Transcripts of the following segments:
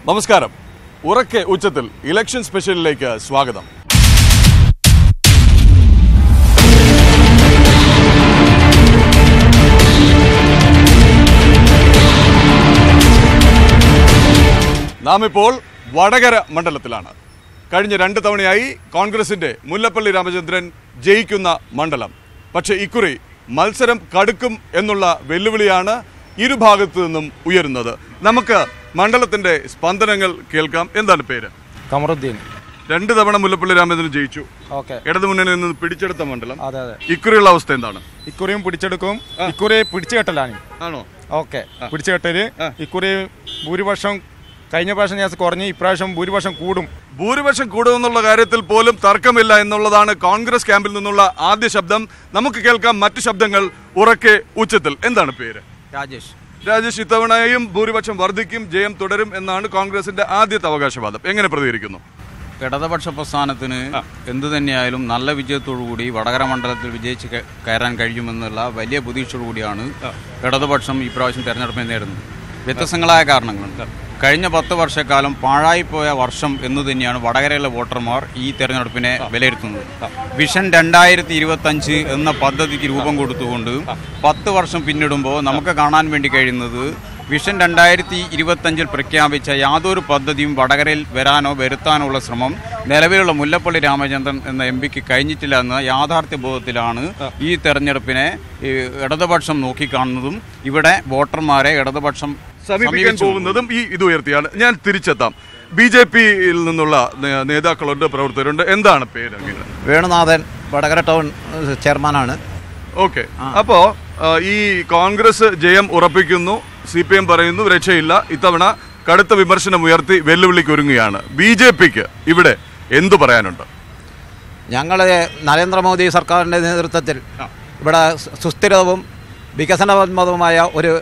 നമസ്കാരം ഉറക്കെ ഉച്ചത്തിൽ ഇലക്ഷൻ സ്പെഷ്യലിലേക്ക് സ്വാഗതം നാം ഇപ്പോൾ വടകര മണ്ഡലത്തിലാണ് കഴിഞ്ഞ രണ്ട് തവണയായി കോൺഗ്രസിന്റെ മുല്ലപ്പള്ളി രാമചന്ദ്രൻ ജയിക്കുന്ന മണ്ഡലം പക്ഷേ ഇക്കുറി മത്സരം കടുക്കും എന്നുള്ള വെല്ലുവിളിയാണ് ഇരുഭാഗത്തു നിന്നും ഉയരുന്നത് നമുക്ക് മണ്ഡലത്തിന്റെ സ്പന്ദനങ്ങൾ കേൾക്കാം എന്താണ് പേര് കമറുദ്ദീൻ രണ്ട് തവണ മുല്ലപ്പള്ളി രാമചന്ദ്രൻ ജയിച്ചു ഓക്കെ ഇടതുമുന്നണിയിൽ നിന്ന് പിടിച്ചെടുത്ത മണ്ഡലം അതെ അതെ ഇക്കുറിയുള്ള അവസ്ഥ എന്താണ് ഇക്കുറിയും പിടിച്ചെടുക്കും ഇക്കുറി പിടിച്ചു കെട്ടലാണ് ആണോ ഓക്കെ പിടിച്ചു കെട്ടല് ഇക്കുറി ഭൂരിപക്ഷം കഴിഞ്ഞ പ്രാവശ്യം ഞാൻ കുറഞ്ഞ് ഇപ്രാവശ്യം ഭൂരിപക്ഷം കൂടും ഭൂരിപക്ഷം കൂടുമെന്നുള്ള കാര്യത്തിൽ പോലും തർക്കമില്ല എന്നുള്ളതാണ് കോൺഗ്രസ് ക്യാമ്പിൽ നിന്നുള്ള ആദ്യ ശബ്ദം നമുക്ക് കേൾക്കാം മറ്റു ശബ്ദങ്ങൾ ഉറക്കെ ഉച്ചത്തിൽ എന്താണ് പേര് രാജേഷ് രാജേഷ് ഇത്തവണയും ഭൂരിപക്ഷം വർദ്ധിക്കും ജയം തുടരും എന്നാണ് കോൺഗ്രസിന്റെ ആദ്യത്തെ അവകാശവാദം എങ്ങനെ പ്രതികരിക്കുന്നു ഇടതുപക്ഷ പ്രസ്ഥാനത്തിന് എന്തു തന്നെയായാലും നല്ല വിജയത്തോടുകൂടി വടകര മണ്ഡലത്തിൽ വിജയിച്ച് ക- കയറാൻ കഴിയുമെന്നുള്ള വലിയ പ്രതീക്ഷയോടുകൂടിയാണ് ഇടതുപക്ഷം ഇപ്രാവശ്യം തെരഞ്ഞെടുപ്പിനെ നേടുന്നത് വ്യത്യസ്തങ്ങളായ കാരണങ്ങളുണ്ട് കഴിഞ്ഞ പത്ത് വർഷക്കാലം പാഴായിപ്പോയ വർഷം എന്ന് തന്നെയാണ് വടകരയിലെ വോട്ടർമാർ ഈ തെരഞ്ഞെടുപ്പിനെ വിലയിരുത്തുന്നത് വിഷൻ രണ്ടായിരത്തി ഇരുപത്തഞ്ച് എന്ന പദ്ധതിക്ക് രൂപം കൊടുത്തുകൊണ്ട് പത്ത് വർഷം പിന്നിടുമ്പോൾ നമുക്ക് കാണാൻ വേണ്ടി കഴിയുന്നത് വിഷൻ രണ്ടായിരത്തി ഇരുപത്തഞ്ചിൽ പ്രഖ്യാപിച്ച യാതൊരു പദ്ധതിയും വടകരയിൽ വരാനോ വരുത്താനോ ഉള്ള ശ്രമം നിലവിലുള്ള മുല്ലപ്പള്ളി രാമചന്ദ്രൻ എന്ന എം പിക്ക് കഴിഞ്ഞിട്ടില്ല എന്ന യാഥാർത്ഥ്യ ബോധത്തിലാണ് ഈ തെരഞ്ഞെടുപ്പിനെ ഈ ഇടതുപക്ഷം നോക്കിക്കാണുന്നതും ഇവിടെ വോട്ടർമാരെ ഇടതുപക്ഷം സമീപിക്കാൻ സമീപിച്ചു. പോകുന്നതും ഈ ഇത് ഉയർത്തിയാണ് ഞാൻ തിരിച്ചെത്താം ബി ജെ പിയിൽ നിന്നുള്ള നേ- നേതാക്കളുണ്ട് പ്രവർത്തകരുണ്ട് എന്താണ് പേര് അങ്ങനെ വേണുനാഥൻ വടകര ടൗൺ ഏഹ്, ചെയർമാനാണ് ഓക്കെ അപ്പോ ആ, ഈ കോൺഗ്രസ് ജയം ഉറപ്പിക്കുന്നു സി പി എം പറയുന്നു രക്ഷയില്ല ഇത്തവണ കടുത്ത വിമർശനം ഉയർത്തി വെല്ലുവിളിക്ക് ഒരുങ്ങുകയാണ് ബി ജെ പിക്ക് ഇവിടെ എന്തു പറയാനുണ്ട് ഞങ്ങൾ നരേന്ദ്രമോദി സർക്കാരിൻ്റെ നേതൃത്വത്തിൽ ഇവിടെ സു- സുസ്ഥിരവും വികസനോന്മതവുമായ ഒരു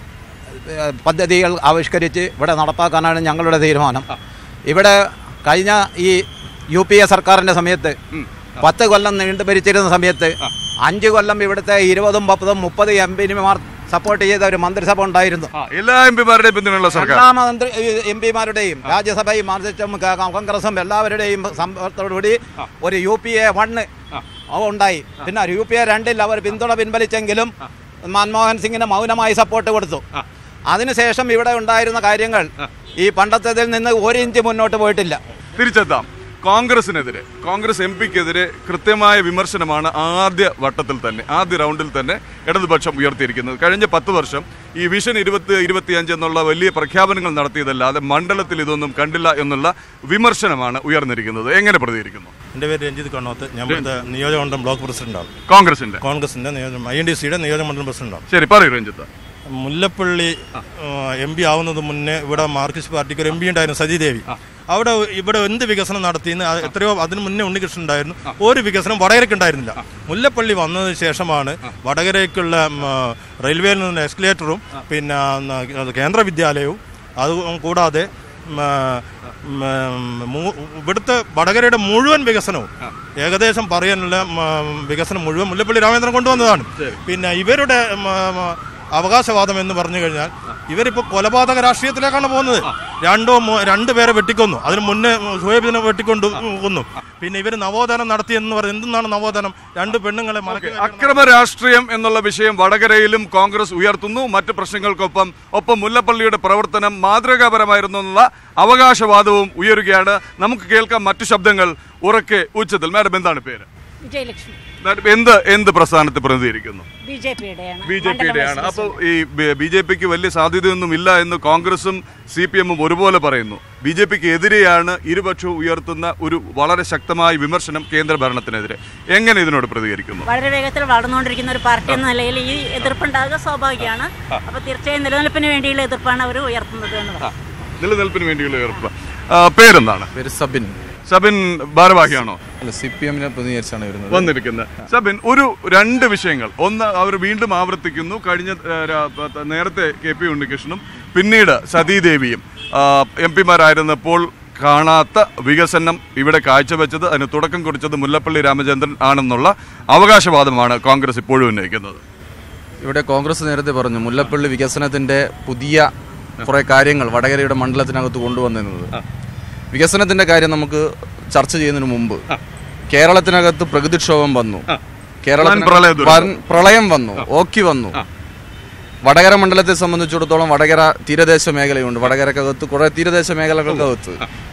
ഏഹ്, പദ്ധതികൾ ആവിഷ്കരിച്ച് ഇവിടെ നടപ്പാക്കാനാണ് ഞങ്ങളുടെ തീരുമാനം ഇവിടെ കഴിഞ്ഞ ഈ യു പി എ സർക്കാരിൻ്റെ സമയത്ത് പത്ത് കൊല്ലം നീണ്ടു ഭരിച്ചിരുന്ന സമയത്ത് അഞ്ച് കൊല്ലം ഇവിടുത്തെ ഇരുപതും മുപ്പതും മുപ്പത് എം പിമാർ സപ്പോർട്ട് ചെയ്ത ഒരു മന്ത്രിസഭ ഉണ്ടായിരുന്നു ആ, എല്ലാ എം പിമാരുടെയും പിന്തുണയുള്ള സർക്കാർ എല്ലാ മന്ത്രി എം പിമാരുടെയും രാജ്യസഭയും മാർസിസ്റ്റും കോൺഗ്രസും എല്ലാവരുടെയും സമ്മതത്തോടുകൂടി ഒരു യു പി എ വണ്ണ് ഉണ്ടായി പിന്നെ യു പി എ രണ്ടിൽ അവർ പിന്തുണ പിൻവലിച്ചെങ്കിലും മൻമോഹൻ സിംഗിന് മൗനമായി സപ്പോർട്ട് കൊടുത്തു അതിനുശേഷം ഇവിടെ ഉണ്ടായിരുന്ന കാര്യങ്ങൾ ഈ പണ്ടത്തേതിൽ നിന്ന് ഒരു ഇഞ്ച് മുന്നോട്ട് പോയിട്ടില്ല തിരിച്ചെത്താം കോൺഗ്രസിനെതിരെ കോൺഗ്രസ് എം പിക്കെതിരെ കൃത്യമായ വിമർശനമാണ് ആദ്യ വട്ടത്തിൽ തന്നെ ആദ്യ റൗണ്ടിൽ തന്നെ ഇടതുപക്ഷം ഉയർത്തിയിരിക്കുന്നത് കഴിഞ്ഞ പത്ത് വർഷം ഈ വിഷൻ ഇരുപത്തി ഇരുപത്തിയഞ്ച് എന്നുള്ള വലിയ പ്രഖ്യാപനങ്ങൾ നടത്തിയതല്ലാതെ മണ്ഡലത്തിൽ ഇതൊന്നും കണ്ടില്ല എന്നുള്ള വിമർശനമാണ് ഉയർന്നിരിക്കുന്നത് എങ്ങനെ പ്രതികരിക്കുന്നു എൻ്റെ പേര് രഞ്ജിത് കണ്ണോത്ത് ഞാൻ ഇവിടുത്തെ നിയോജകമണ്ഡലം ബ്ലോക്ക് പ്രസിഡന്റാണ് കോൺഗ്രസിന്റെ കോൺഗ്രസിന്റെ നിയോജക ഐ എൻ ഡി സിയുടെ നിയോജകമണ്ഡലം പ്രസിഡന്റാണ് ശരി പറയൂ രഞ്ജിത്ത് മുല്ലപ്പള്ളി എം പി ആവുന്നത് മുന്നേ ഇവിടെ മാർക്സിസ്റ്റ് പാർട്ടിക്ക് ഒരു എം പി ഉണ്ടായിരുന്നു സജിദേവി അവിടെ ഇവിടെ എന്ത് വികസനം നടത്തിയെന്ന് അത് എത്രയോ അതിന് മുന്നേ ഉണ്ണികൃഷ്ണൻ ഉണ്ടായിരുന്നു ഒരു വികസനം വടകരയ്ക്ക് ഉണ്ടായിരുന്നില്ല മുല്ലപ്പള്ളി വന്നതിന് ശേഷമാണ് വടകരയ്ക്കുള്ള ഉം, റെയിൽവേയിൽ നിന്ന് എസ്കലേറ്ററും പിന്നെ ഉം, കേന്ദ്ര വിദ്യാലയവും അത് കൂടാതെ ഉം, ഉം, മൂ- ഇവിടുത്തെ വടകരയുടെ മുഴുവൻ വികസനവും ഏകദേശം പറയാനുള്ള ഉം, വികസനം മുഴുവൻ മുല്ലപ്പള്ളി രാമേന്ദ്രൻ കൊണ്ടുവന്നതാണ് പിന്നെ ഇവരുടെ ഉം, ഉം, അവകാശവാദം എന്ന് പറഞ്ഞു കഴിഞ്ഞാൽ ഇവരിപ്പോൾ കൊലപാതക രാഷ്ട്രീയത്തിലേക്കാണ് പോകുന്നത് രണ്ടോ മൂ- രണ്ട് പേരെ വെട്ടിക്കൊന്നു അതിന് മുന്നേ സുഹേബിനെ വെട്ടിക്കൊണ്ട് കൊന്നു പിന്നെ ഇവർ നവോത്ഥാനം നടത്തിയെന്ന് പറയുന്നത് എന്താണ് നവോത്ഥാനം രണ്ട് പെണ്ണുങ്ങളെ മലക്കി അക്രമ രാഷ്ട്രീയം എന്നുള്ള വിഷയം വടകരയിലും കോൺഗ്രസ് ഉയർത്തുന്നു മറ്റ് പ്രശ്നങ്ങൾക്കൊപ്പം ഒപ്പം മുല്ലപ്പള്ളിയുടെ പ്രവർത്തനം മാതൃകാപരമായിരുന്നു എന്നുള്ള അവകാശവാദവും ഉയരുകയാണ് നമുക്ക് കേൾക്കാം മറ്റു ശബ്ദങ്ങൾ ഉറക്കെ ഉച്ചത്തിൽ മാഡം എന്താണ് പേര് വിജയലക്ഷ്മി മാഡം എന്ത് എന്ത് പ്രസ്ഥാനത്തെ പ്രതിനിധീകരിക്കുന്നു ബി ജെ പിയുടെയാണ് ബി ജെ പിയുടെയാണ് അപ്പോൾ ഈ ബി ജെ പിക്ക് വലിയ സാധ്യതയൊന്നും ഇല്ല എന്ന് കോൺഗ്രസും സി പി എമ്മും ഒരുപോലെ പറയുന്നു ബി ജെ പിക്ക് എതിരെയാണ് ഇരുപക്ഷവും ഉയർത്തുന്ന ഒരു വളരെ ശക്തമായ വിമർശനം കേന്ദ്ര ഭരണത്തിനെതിരെ എങ്ങനെ ഇതിനോട് പ്രതികരിക്കുന്നു വളരെ വേഗത്തിൽ വളർന്നുകൊണ്ടിരിക്കുന്ന ഒരു പാർട്ടി എന്ന നിലയിൽ ഈ എതിർപ്പുണ്ടാകുക സ്വാഭാവികമാണ് അപ്പോൾ തീർച്ചയായും നിലനിൽപ്പിന് വേണ്ടിയുള്ള എതിർപ്പാണ് അവർ ഉയർത്തുന്നത് എന്ന് പറയാം നിലനിൽപ്പിന് വേണ്ടിയുള്ള ഉയർപ്പ് ആ, പേരെന്താണ് പേര് സബിൻ സബിൻ ഭാരവാഹിയാണോ അല്ല സി പി എമ്മിനെ പ്രതിനിധീകരിച്ചാണ് വരുന്നത് വന്നിരിക്കുന്നത് സബിൻ ഒരു രണ്ട് വിഷയങ്ങൾ ഒന്ന് അവർ വീണ്ടും ആവർത്തിക്കുന്നു കഴിഞ്ഞ ആ, ര- പ- നേരത്തെ കെ പി ഉണ്ണികൃഷ്ണനും പിന്നീട് സതീദേവിയും എം പിമാരായിരുന്നപ്പോൾ കാണാത്ത വികസനം ഇവിടെ കാഴ്ചവെച്ചത് അതിന് തുടക്കം കുറിച്ചത് മുല്ലപ്പള്ളി രാമചന്ദ്രൻ ആണെന്നുള്ള അവകാശവാദമാണ് കോൺഗ്രസ് ഇപ്പോഴും ഉന്നയിക്കുന്നത് ഇവിടെ കോൺഗ്രസ് നേരത്തെ പറഞ്ഞു മുല്ലപ്പള്ളി വികസനത്തിന്റെ പുതിയ കുറെ കാര്യങ്ങൾ വടകരയുടെ മണ്ഡലത്തിനകത്ത് കൊണ്ടുവന്നിരുന്നത് വികസനത്തിന്റെ കാര്യം നമുക്ക് ചർച്ച ചെയ്യുന്നതിന് മുമ്പ് കേരളത്തിനകത്ത് പ്രകൃതിക്ഷോഭം വന്നു കേരളത്തിന് വൻ പ്രളയ ദുരന്തം. വൻ പ്രളയം വന്നു ഓക്കി വന്നു വടകര മണ്ഡലത്തെ സംബന്ധിച്ചിടത്തോളം വടകര തീരദേശ മേഖലയുണ്ട് വടകരക്കകത്ത് കുറെ തീരദേശ മേഖലകൾക്കകത്ത്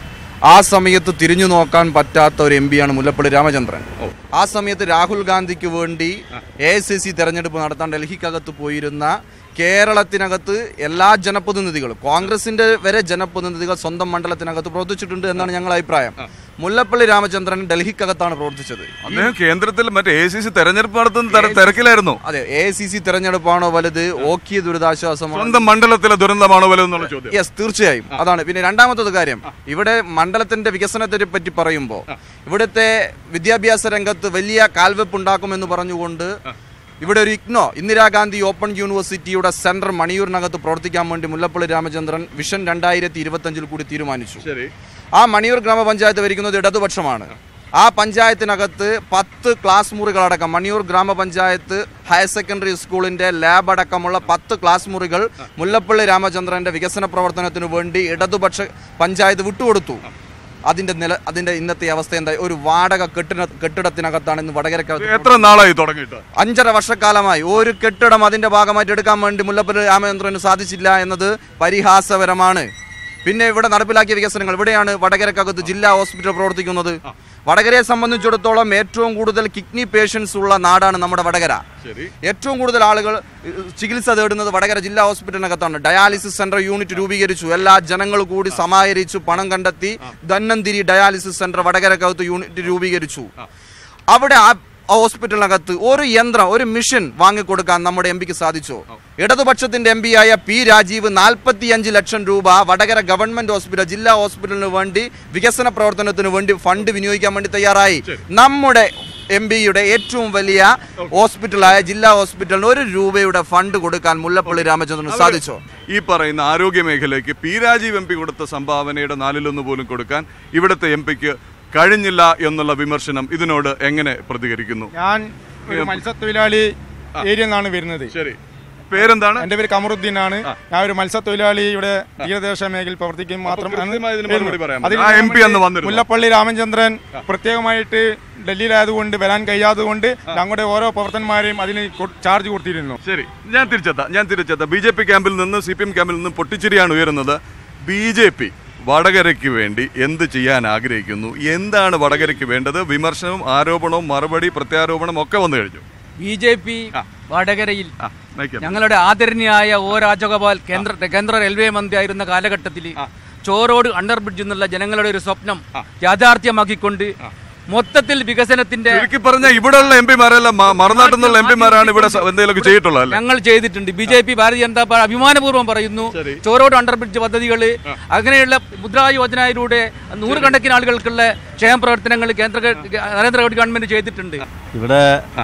ആ സമയത്ത് തിരിഞ്ഞു നോക്കാൻ പറ്റാത്ത ഒരു എം പിയാണ് മുല്ലപ്പള്ളി രാമചന്ദ്രൻ ആ സമയത്ത് രാഹുൽ ഗാന്ധിക്ക് വേണ്ടി എ ഐ സി സി തെരഞ്ഞെടുപ്പ് നടത്താൻ ഡൽഹിക്കകത്ത് പോയിരുന്ന കേരളത്തിനകത്ത് എല്ലാ ജനപ്രതിനിധികളും കോൺഗ്രസിന്റെ വരെ ജനപ്രതിനിധികൾ സ്വന്തം മണ്ഡലത്തിനകത്ത് പ്രവർത്തിച്ചിട്ടുണ്ട് എന്നാണ് ഞങ്ങളുടെ അഭിപ്രായം മുല്ലപ്പള്ളി രാമചന്ദ്രൻ ഡൽഹിക്കകത്താണ് പ്രവർത്തിച്ചത് അദ്ദേഹം കേന്ദ്രത്തിൽ മറ്റേ എ സി സി തെരഞ്ഞെടുപ്പ് നടത്തുന്ന തെര- തിരക്കിലായിരുന്നു അതെ എ ഐ സി സി തെരഞ്ഞെടുപ്പാണോ വലുത് ഓക്കിയ ദുരിതാശ്വാസമാണോ സ്വന്തം മണ്ഡലത്തിലെ ദുരന്തമാണോ വലുതെന്നുള്ള ചോദ്യം യെസ് തീർച്ചയായും അതാണ് പിന്നെ രണ്ടാമത്തത് കാര്യം ഇവിടെ മണ്ഡലത്തിന്റെ വികസനത്തെ പറ്റി പറയുമ്പോൾ ഇവിടുത്തെ വിദ്യാഭ്യാസ രംഗത്ത് വലിയ കാൽവെപ്പ് ഉണ്ടാക്കുമെന്ന് പറഞ്ഞുകൊണ്ട് ഇവിടെ ഒരു ഇഗ്നോ ഇന്ദിരാഗാന്ധി ഓപ്പൺ യൂണിവേഴ്സിറ്റിയുടെ സെന്റർ മണിയൂരിനകത്ത് പ്രവർത്തിക്കാൻ വേണ്ടി മുല്ലപ്പള്ളി രാമചന്ദ്രൻ വിഷൻ രണ്ടായിരത്തി ഇരുപത്തഞ്ചിൽ കൂടി തീരുമാനിച്ചു ശരി ആ മണിയൂർ ഗ്രാമപഞ്ചായത്ത് ഭരിക്കുന്നത് ഇടതുപക്ഷമാണ് ആ പഞ്ചായത്തിനകത്ത് പത്ത് ക്ലാസ് മുറികളടക്കം മണിയൂർ ഗ്രാമപഞ്ചായത്ത് ഹയർ സെക്കൻഡറി സ്കൂളിന്റെ ലാബ് അടക്കമുള്ള പത്ത് ക്ലാസ് മുറികൾ മുല്ലപ്പള്ളി രാമചന്ദ്രന്റെ വികസന പ്രവർത്തനത്തിനു വേണ്ടി ഇടതുപക്ഷ പഞ്ചായത്ത് വിട്ടുകൊടുത്തു അതിന്റെ നില അതിന്റെ ഇന്നത്തെ അവസ്ഥ എന്താ ഒരു വാടക കെട്ടിട കെട്ടിടത്തിനകത്താണ് ഇന്ന് വടകരക്കകത്ത് എത്ര നാളായി തുടങ്ങിയിട്ട് അഞ്ചര വർഷക്കാലമായി ഒരു കെട്ടിടം അതിന്റെ ഭാഗമായിട്ട് എടുക്കാൻ വേണ്ടി മുല്ലപ്പള്ളി രാമചന്ദ്രന് സാധിച്ചില്ല എന്നത് പരിഹാസപരമാണ് പിന്നെ ഇവിടെ നടപ്പിലാക്കിയ വികസനങ്ങൾ ഇവിടെയാണ് വടകരക്കകത്ത് ജില്ലാ ഹോസ്പിറ്റൽ പ്രവർത്തിക്കുന്നത് വടകരയെ സംബന്ധിച്ചിടത്തോളം ഏറ്റവും കൂടുതൽ കിഡ്നി പേഷ്യൻസ് ഉള്ള നാടാണ് നമ്മുടെ വടകര ശരി ഏറ്റവും കൂടുതൽ ആളുകൾ ഏഹ്, ചികിത്സ തേടുന്നത് വടകര ജില്ലാ ഹോസ്പിറ്റലിനകത്താണ് ഡയാലിസിസ് സെന്റർ യൂണിറ്റ് രൂപീകരിച്ചു എല്ലാ ജനങ്ങൾ കൂടി സമാഹരിച്ചു പണം കണ്ടെത്തി ധന്നന്തിരി ഡയാലിസിസ് സെന്റർ വടകരക്കകത്ത് യൂണിറ്റ് രൂപീകരിച്ചു അവിടെ ആ ആ ഹോസ്പിറ്റലിനകത്ത് ഒരു യന്ത്രം ഒരു മിഷൻ വാങ്ങിക്കൊടുക്കാൻ നമ്മുടെ എം പിക്ക് സാധിച്ചു ഇടതുപക്ഷത്തിന്റെ എം ആയ പി രാജീവ് നാൽപ്പത്തിയഞ്ച് ലക്ഷം രൂപ വടകര ഗവൺമെന്റ് ഹോസ്പിറ്റൽ ജില്ലാ ഹോസ്പിറ്റലിന് വേണ്ടി വികസന പ്രവർത്തനത്തിന് വേണ്ടി ഫണ്ട് വിനിയോഗിക്കാൻ വേണ്ടി തയ്യാറായി നമ്മുടെ എം പിയുടെ ഏറ്റവും വലിയ ഹോസ്പിറ്റലായ ജില്ലാ ഹോസ്പിറ്റലിന് ഒരു രൂപയുടെ ഫണ്ട് കൊടുക്കാൻ മുല്ലപ്പള്ളി രാമചന്ദ്രന് സാധിച്ചു ഈ പറയുന്ന ആരോഗ്യ മേഖലയ്ക്ക് പി രാജീവ് എം പി കൊടുത്ത സംഭാവനയുടെ നാലിലൊന്ന് പോലും കൊടുക്കാൻ ഇവിടുത്തെ എം പിക്ക് കഴിഞ്ഞില്ല എന്നുള്ള വിമർശനം ഇതിനോട് എങ്ങനെ പ്രതികരിക്കുന്നു ഞാൻ ഒരു മത്സ്യത്തൊഴിലാളി ഏരിയ നിന്നാണ് വരുന്നത് ശരി പേരെന്താണ് എന്റെ പേര് കമറുദ്ദീൻ ആണ് ഞാൻ ഒരു മത്സ്യത്തൊഴിലാളിയുടെ തീരദേശ മേഖലയിൽ പ്രവർത്തിക്കും മാത്രം കൃത്യമായി ഇതിന് മറുപടി പറയാൻ അതിൽ പറ്റും. ആ MP അന്ന് വന്നിരുന്നു. മുല്ലപ്പള്ളി രാമചന്ദ്രൻ പ്രത്യേകമായിട്ട് ഡൽഹിയിലായതുകൊണ്ട് വരാൻ കഴിയാത്തതുകൊണ്ട് ഞങ്ങളുടെ ഓരോ പ്രവർത്തനന്മാരെയും അതിന് കൊ- ചാർജ് കൊടുത്തിരുന്നു ശരി ഞാൻ തിരിച്ചെത്താം ഞാൻ തിരിച്ചെത്താം ബി ജെ പി ക്യാമ്പിൽ നിന്ന് സി പി എം ക്യാമ്പിൽ നിന്നും പൊട്ടിച്ചിരിയാണ് ഉയരുന്നത് ബി ജെ പി വടകരയ്ക്ക് വേണ്ടി എന്ത് ചെയ്യാൻ ആഗ്രഹിക്കുന്നു എന്താണ് വടകരയ്ക്ക് വേണ്ടത് വിമർശനവും ആരോപണവും മറുപടി പ്രത്യാരോപണം ഒക്കെ വന്നു കഴിഞ്ഞു ബി ജെ പി വടകരയിൽ ആ, നയിക്കാം. ഞങ്ങളുടെ ആദരണീയായ ഒ രാജഗോപാൽ കേന്ദ്ര കേന്ദ്ര റെയിൽവേ മന്ത്രിയായിരുന്ന കാലഘട്ടത്തിൽ ചോറോട് അണ്ടർ ബ്രിഡ്ജ് എന്നുള്ള ജനങ്ങളുടെ ഒരു സ്വപ്നം യാഥാർത്ഥ്യമാക്കിക്കൊണ്ട് മൊത്തത്തിൽ വികസനത്തിന്റെ ചുരുക്കി പറഞ്ഞ ഇവിടെയുള്ള എം പിമാരെല്ലാം മറുനാട്ടിൽ നിന്നുള്ള എം പിമാരാണ് ഇവിടെ സ- എന്തെങ്കിലുമൊക്കെ ചെയ്തിട്ടുള്ളത് അല്ലേ ഞങ്ങൾ ചെയ്തിട്ടുണ്ട് ബി ജെ പി ഭാരതീയ ജനതാ പാർട്ടി അഭിമാനപൂർവ്വം പറയുന്നു ചോറോട് അണ്ടർ ബ്രിഡ്ജ് പദ്ധതികൾ അങ്ങനെയുള്ള മുദ്രാ യോജനയിലൂടെ നൂറുകണക്കിന് ആളുകൾക്കുള്ള ക്ഷേമ പ്രവർത്തനങ്ങൾ കേന്ദ്ര ഗ- നരേന്ദ്രമോദി ഗവൺമെന്റ് ചെയ്തിട്ടുണ്ട് ഇവിടെ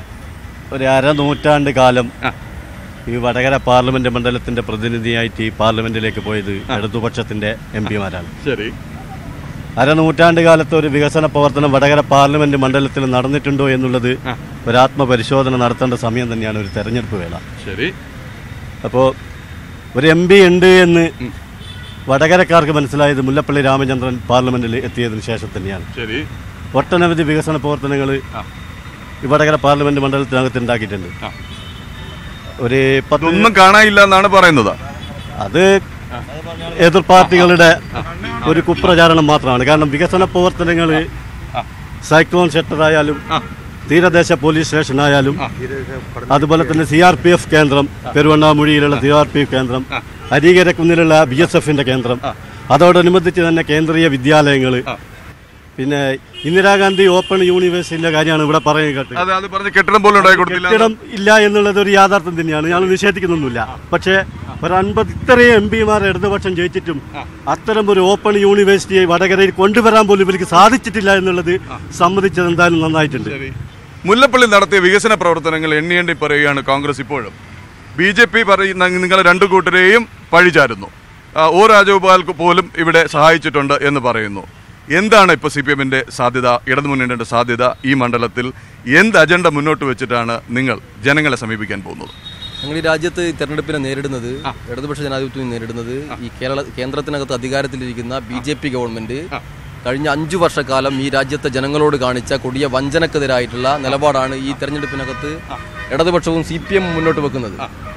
ഒരു അരനൂറ്റാണ്ട് കാലം ഈ വടകര പാർലമെന്റ് മണ്ഡലത്തിന്റെ പ്രതിനിധിയായിട്ട് ഈ പാർലമെന്റിലേക്ക് പോയത് ഇടതുപക്ഷത്തിന്റെ എം പിമാരാണ് ശരി അരനൂറ്റാണ്ട് കാലത്ത് ഒരു വികസന പ്രവർത്തനം വടകര പാർലമെന്റ് മണ്ഡലത്തിൽ നടന്നിട്ടുണ്ടോ എന്നുള്ളത് ഒരു ആത്മപരിശോധന നടത്തേണ്ട സമയം തന്നെയാണ് ഒരു തെരഞ്ഞെടുപ്പ് വേള ശരി അപ്പോൾ ഒരു എം പി ഉണ്ട് എന്ന് വടകരക്കാർക്ക് മനസ്സിലായത് മുല്ലപ്പള്ളി രാമചന്ദ്രൻ പാർലമെന്റിൽ എത്തിയതിനു ശേഷം തന്നെയാണ് ശരി ഒട്ടനവധി വികസന പ്രവർത്തനങ്ങൾ ഈ വടകര പാർലമെന്റ് മണ്ഡലത്തിനകത്ത് ഉണ്ടാക്കിയിട്ടുണ്ട് ഒരു പത്ത് ഒന്നും കാണാനില്ല എന്നാണ് പറയുന്നത് അത് എതിർ പാർട്ടികളുടെ ഒരു കുപ്രചാരണം മാത്രമാണ് കാരണം വികസന പ്രവർത്തനങ്ങൾ സൈക്ലോൺ ഷെൽട്ടർ ആയാലും തീരദേശ പോലീസ് സ്റ്റേഷൻ ആയാലും അതുപോലെ തന്നെ സി ആർ പി എഫ് കേന്ദ്രം പെരുവണ്ണാമുഴിയിലുള്ള സി ആർ പി എഫ് കേന്ദ്രം അരീകരക്കുന്നിലുള്ള ബി എസ് എഫിന്റെ കേന്ദ്രം അതോടനുബന്ധിച്ച് തന്നെ കേന്ദ്രീയ വിദ്യാലയങ്ങൾ പിന്നെ ഇന്ദിരാഗാന്ധി ഓപ്പൺ യൂണിവേഴ്സിറ്റിന്റെ കാര്യമാണ് ഇവിടെ പറയുന്നത് കേട്ടത് അതെ അത് പറഞ്ഞ് കെട്ടിടം പോലും ഉണ്ടാക്കി കൊടുത്തില്ല കെട്ടിടം ഇല്ല എന്നുള്ളത് ഒരു യാഥാർത്ഥ്യം തന്നെയാണ് ഞങ്ങൾ നിഷേധിക്കുന്നൊന്നുമില്ല പക്ഷേ ഒരു അൻപത് ഇത്രയും എം പിമാർ ഇടതുപക്ഷം ജയിച്ചിട്ടും അത്തരം ഒരു ഓപ്പൺ യൂണിവേഴ്സിറ്റിയെ വടകരയിൽ കൊണ്ടുവരാൻ പോലും ഇവർക്ക് സാധിച്ചിട്ടില്ല എന്നുള്ളത് സമ്മതിച്ചത് എന്തായാലും നന്നായിട്ടുണ്ട് മുല്ലപ്പള്ളി നടത്തിയ വികസന പ്രവർത്തനങ്ങൾ എണ്ണി എണ്ണി പറയുകയാണ് കോൺഗ്രസ് ഇപ്പോഴും ബി ജെ പി പറയുന്ന നിങ്ങൾ രണ്ടു കൂട്ടരെയും പഴിചാരുന്നു ആ, ഒ രാജഗോപാൽ പോലും ഇവിടെ സഹായിച്ചിട്ടുണ്ട് എന്ന് പറയുന്നു എന്താണ് ഇപ്പോൾ സി പി എമ്മിൻ്റെ സാധ്യത ഇടതുമുന്നണിയുടെ സാധ്യത ഈ മണ്ഡലത്തിൽ എന്ത് അജണ്ട മുന്നോട്ട് വെച്ചിട്ടാണ് നിങ്ങൾ ജനങ്ങളെ സമീപിക്കാൻ പോകുന്നത് ഞങ്ങൾ ഈ രാജ്യത്ത് ഈ തെരഞ്ഞെടുപ്പിനെ നേരിടുന്നത് ഇടതുപക്ഷ ജനാധിപത്യം നേരിടുന്നത് ഈ കേരള കേന്ദ്രത്തിനകത്ത് അധികാരത്തിലിരിക്കുന്ന ബി ജെ പി ഗവൺമെന്റ് കഴിഞ്ഞ അഞ്ചു വർഷക്കാലം ഈ രാജ്യത്തെ ജനങ്ങളോട് കാണിച്ച കൊടിയ വഞ്ചനക്കെതിരായിട്ടുള്ള നിലപാടാണ് ഈ തെരഞ്ഞെടുപ്പിനകത്ത് ഇടതുപക്ഷവും സി പി എം മുന്നോട്ട് വെക്കുന്നത്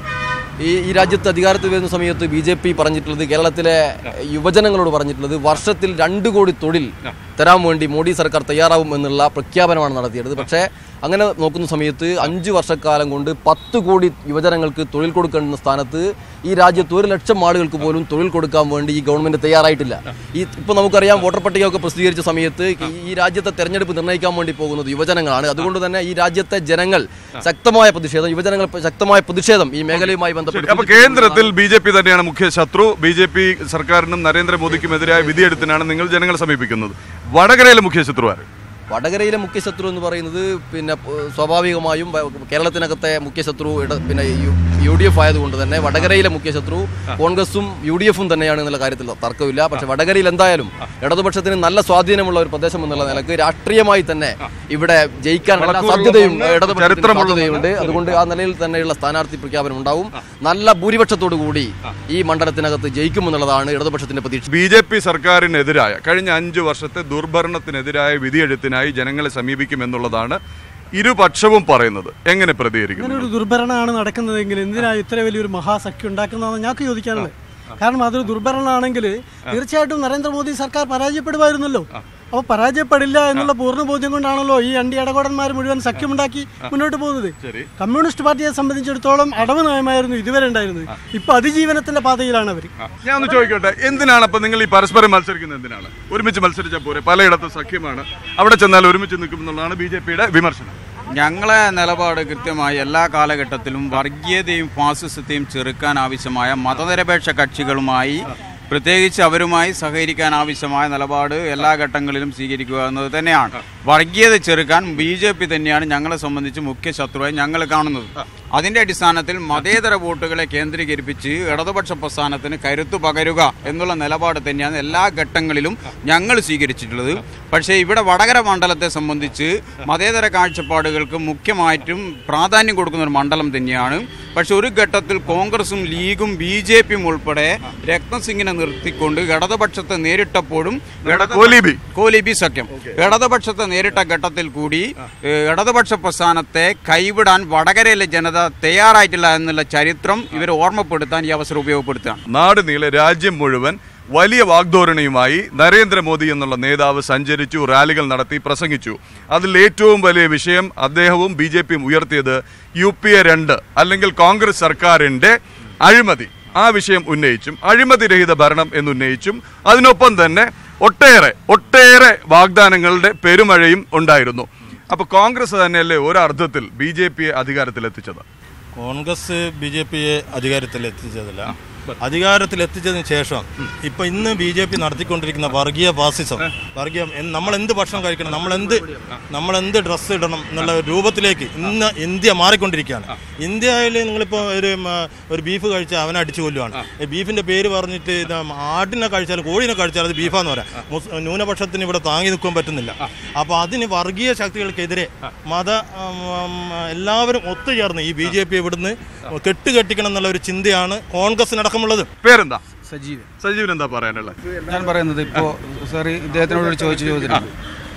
ഈ ഈ രാജ്യത്ത് അധികാരത്തിൽ വരുന്ന സമയത്ത് ബി ജെ പി പറഞ്ഞിട്ടുള്ളത് കേരളത്തിലെ യുവജനങ്ങളോട് പറഞ്ഞിട്ടുള്ളത് വർഷത്തിൽ രണ്ട് കോടി തൊഴിൽ തരാൻ വേണ്ടി മോഡി സർക്കാർ തയ്യാറാവും എന്നുള്ള പ്രഖ്യാപനമാണ് നടത്തിയത് പക്ഷേ അങ്ങനെ നോക്കുന്ന സമയത്ത് അഞ്ച് വർഷക്കാലം കൊണ്ട് പത്ത് കോടി യുവജനങ്ങൾക്ക് തൊഴിൽ കൊടുക്കേണ്ട സ്ഥാനത്ത് ഈ രാജ്യത്ത് ഒരു ലക്ഷം ആളുകൾക്ക് പോലും തൊഴിൽ കൊടുക്കാൻ വേണ്ടി ഈ ഗവൺമെന്റ് തയ്യാറായിട്ടില്ല ഈ ഇപ്പോൾ നമുക്കറിയാം വോട്ടർ പട്ടികയൊക്കെ പ്രസിദ്ധീകരിച്ച സമയത്ത് ഈ രാജ്യത്തെ തെരഞ്ഞെടുപ്പ് നിർണ്ണയിക്കാൻ വേണ്ടി പോകുന്നത് യുവജനങ്ങളാണ് അതുകൊണ്ട് തന്നെ ഈ രാജ്യത്തെ ജനങ്ങൾ ശക്തമായ പ്രതിഷേധം യുവജനങ്ങൾ ശക്തമായ പ്രതിഷേധം ഈ മേഖലയുമായി ബന്ധപ്പെട്ട് അപ്പൊ കേന്ദ്രത്തിൽ ബി ജെ പി തന്നെയാണ് മുഖ്യ ശത്രു ബി ജെ പി സർക്കാരിനും നരേന്ദ്രമോദിക്കും എതിരായ വിധിയെടുത്തിനാണ് നിങ്ങൾ ജനങ്ങളെ സമീപിക്കുന്നത് വടകരയിലെ മുഖ്യ ശത്രു ആര് വടകരയിലെ മുഖ്യ ശത്രു എന്ന് പറയുന്നത് പിന്നെ ഏഹ്, സ്വാഭാവികമായും വ- കേരളത്തിനകത്തെ മുഖ്യ ശത്രു ഇട- പിന്നെ യു- യു ഡി എഫ് ആയതുകൊണ്ട് തന്നെ വടകരയിലെ മുഖ്യ ശത്രു കോൺഗ്രസും യു ഡി എഫും തന്നെയാണ് എന്നുള്ള കാര്യത്തിൽ തർക്കമില്ല പക്ഷെ വടകരയിൽ എന്തായാലും ഇടതുപക്ഷത്തിന് നല്ല സ്വാധീനമുള്ള ഒരു പ്രദേശം എന്നുള്ള നിലക്ക് രാഷ്ട്രീയമായി തന്നെ ഇവിടെ ജയിക്കാൻ എല്ലാ വളക്കൂറുള്ള സാധ്യതയും ഒന്ന് ഇടതുപക്ഷത്തിന് ചരിത്രമുള്ള സാധ്യതയുണ്ട് അതുകൊണ്ട് ആ നിലയിൽ തന്നെയുള്ള സ്ഥാനാർത്ഥി പ്രഖ്യാപനം ഉണ്ടാവും നല്ല ഭൂരിപക്ഷത്തോടു കൂടി ഈ മണ്ഡലത്തിനകത്ത് ജയിക്കുമെന്നുള്ളതാണ് ഇടതുപക്ഷത്തിന്റെ പ്രതീക്ഷ ബി ജെ പി സർക്കാരിനെതിരായ കഴിഞ്ഞ അഞ്ചു വർഷത്തെ ദുർഭരണത്തിനെതിരായ വിധിയെഴുത്തിനായി ജനങ്ങളെ സമീപിക്കുമെന്നുള്ളതാണ് ഇരുപക്ഷവും പറയുന്നത് എങ്ങനെ പ്രതികരിക്കും അങ്ങനെ ഒരു ദുർഭരണമാണ് നടക്കുന്നതെങ്കിൽ എന്തിനാ ഇത്ര വലിയൊരു മഹാസഖ്യം ഉണ്ടാക്കുന്നതെന്ന് ഞങ്ങൾക്ക് ചോദിക്കാനുള്ളത് കാരണം അതൊരു ദുർഭരണമാണെങ്കിൽ തീർച്ചയായിട്ടും നരേന്ദ്രമോദി സർക്കാർ പരാജയപ്പെടുമായിരുന്നല്ലോ അപ്പോൾ പരാജയപ്പെടില്ല എന്നുള്ള പൂർണ്ണ ബോധ്യം കൊണ്ടാണല്ലോ ഈ അണ്ടി അടകോടന്മാർ മുഴുവൻ സഖ്യമുണ്ടാക്കി മുന്നോട്ട് പോകുന്നത് കമ്മ്യൂണിസ്റ്റ് പാർട്ടിയെ സംബന്ധിച്ചിടത്തോളം അടവ് നയമായിരുന്നു ഇതുവരെ ഉണ്ടായിരുന്നത് ഇപ്പൊ അതിജീവനത്തിന്റെ പാതയിലാണ് അവർ ഞാൻ ഒന്ന് ചോദിക്കട്ടെ എന്തിനാണ് അപ്പൊ നിങ്ങൾ ഈ പരസ്പരം മത്സരിക്കുന്നത് എന്തിനാണ് ഒരുമിച്ച് മത്സരിച്ചാൽ പോരെ പലയിടത്തും സഖ്യമാണ് അവിടെ ചെന്നാൽ ഒരുമിച്ച് നിൽക്കും എന്നുള്ളതാണ് ബി ജെ പിയുടെ വിമർശനം ഞങ്ങളെ നിലപാട് കൃത്യമായി എല്ലാ കാലഘട്ടത്തിലും വർഗീയതയും ഫാസിസത്തെയും ചെറുക്കാൻ ആവശ്യമായ മതനിരപേക്ഷ കക്ഷികളുമായി പ്രത്യേകിച്ച് അവരുമായി സഹകരിക്കാൻ ആവശ്യമായ നിലപാട് എല്ലാ ഘട്ടങ്ങളിലും സ്വീകരിക്കുക എന്നത് തന്നെയാണ് വർഗീയത ചെറുക്കാൻ ബി ജെ പി തന്നെയാണ് ഞങ്ങളെ സംബന്ധിച്ച് മുഖ്യ ശത്രുവായി ഞങ്ങൾ കാണുന്നത് അതിന്റെ അടിസ്ഥാനത്തിൽ മതേതര വോട്ടുകളെ കേന്ദ്രീകരിപ്പിച്ച് ഇടതുപക്ഷ പ്രസ്ഥാനത്തിന് കരുത്തു പകരുക എന്നുള്ള നിലപാട് തന്നെയാണ് എല്ലാ ഘട്ടങ്ങളിലും ഞങ്ങൾ സ്വീകരിച്ചിട്ടുള്ളത് പക്ഷേ ഇവിടെ വടകര മണ്ഡലത്തെ സംബന്ധിച്ച് മതേതര കാഴ്ചപ്പാടുകൾക്ക് മുഖ്യമായിട്ടും പ്രാധാന്യം കൊടുക്കുന്ന ഒരു മണ്ഡലം തന്നെയാണ് പക്ഷെ ഒരു ഘട്ടത്തിൽ കോൺഗ്രസും ലീഗും ബി ജെ പിയും ഉൾപ്പെടെ രത്നസിംഗിനെ നിർത്തിക്കൊണ്ട് ഇടതുപക്ഷത്തെ നേരിട്ടപ്പോഴും ഇടതുപക്ഷ- കോലീബി. കോലീബി സഖ്യം ഇടതുപക്ഷത്തെ നേരിട്ട ഘട്ടത്തിൽ കൂടി ഏഹ്, ഇടതുപക്ഷ പ്രസ്ഥാനത്തെ കൈവിടാൻ വടകരയിലെ ജനത തയ്യാറായിട്ടില്ല എന്നുള്ള ചരിത്രം ഇവർ ഓർമ്മപ്പെടുത്താൻ ഈ അവസരം ഉപയോഗപ്പെടുത്തുകയാണ് നാട് നീളെ രാജ്യം മുഴുവൻ വലിയ വാഗ്ധോരണിയുമായി നരേന്ദ്രമോദി എന്നുള്ള നേതാവ് സഞ്ചരിച്ചു റാലികൾ നടത്തി പ്രസംഗിച്ചു അതിൽ ഏറ്റവും വലിയ വിഷയം അദ്ദേഹവും ബി ജെ പിയും ഉയർത്തിയത് യു പി എ രണ്ട് അല്ലെങ്കിൽ കോൺഗ്രസ് സർക്കാരിന്റെ അഴിമതി ആ വിഷയം ഉന്നയിച്ചും അഴിമതിരഹിത ഭരണം എന്നുന്നയിച്ചും അതിനൊപ്പം തന്നെ ഒട്ടേറെ ഒട്ടേറെ വാഗ്ദാനങ്ങളുടെ പെരുമഴയും ഉണ്ടായിരുന്നു അപ്പൊ കോൺഗ്രസ് തന്നെയല്ലേ ഒരർത്ഥത്തിൽ ബി ജെ പിയെ അധികാരത്തിലെത്തിച്ചത് കോൺഗ്രസ് ബി ജെ പിയെ അധികാരത്തിൽ എത്തിച്ചതല്ല അധികാരത്തിൽ എത്തിച്ചതിന് ശേഷം ഇപ്പൊ ഇന്ന് ബി ജെ പി നടത്തിക്കൊണ്ടിരിക്കുന്ന വർഗീയ ഫാസിസം വർഗീയ എൻ- നമ്മൾ എന്ത് ഭക്ഷണം കഴിക്കണം നമ്മൾ എന്ത് നമ്മൾ എന്ത് ഡ്രസ്സ് ഇടണം എന്നുള്ള ഒരു രൂപത്തിലേക്ക് ഇന്ന് ഇന്ത്യ മാറിക്കൊണ്ടിരിക്കുകയാണ് ഇന്ത്യയിൽ നിങ്ങളിപ്പോൾ ഒരു മ, ഒരു ബീഫ് കഴിച്ചാൽ അവനെ അടിച്ചു കൊല്ലുവാണ് ഈ ബീഫിന്റെ പേര് പറഞ്ഞിട്ട് ഇത് ആടിനെ കഴിച്ചാലും കോഴിനെ കഴിച്ചാലും അത് ബീഫാന്ന് പറയാം മുസ്- ന്യൂനപക്ഷത്തിന് ഇവിടെ താങ്ങി നിൽക്കാൻ പറ്റുന്നില്ല അപ്പോൾ അതിന് വർഗീയ ശക്തികൾക്കെതിരെ മത ഉം, ഉം, എല്ലാവരും ഒത്തുചേർന്ന് ഈ ബി ജെ പി ഇവിടുന്ന് കെട്ടുകെട്ടിക്കണം എന്നുള്ള ഒരു ചിന്തയാണ് കോൺഗ്രസ് അടക്കമുള്ളത് പേരെന്താ സജീവൻ സജീവൻ എന്താ പറയാനുള്ളത് ഞാൻ പറയുന്നത് ഇപ്പോൾ സാർ ഇദ്ദേഹത്തിനോട് ചോദിച്ച ചോദ്യം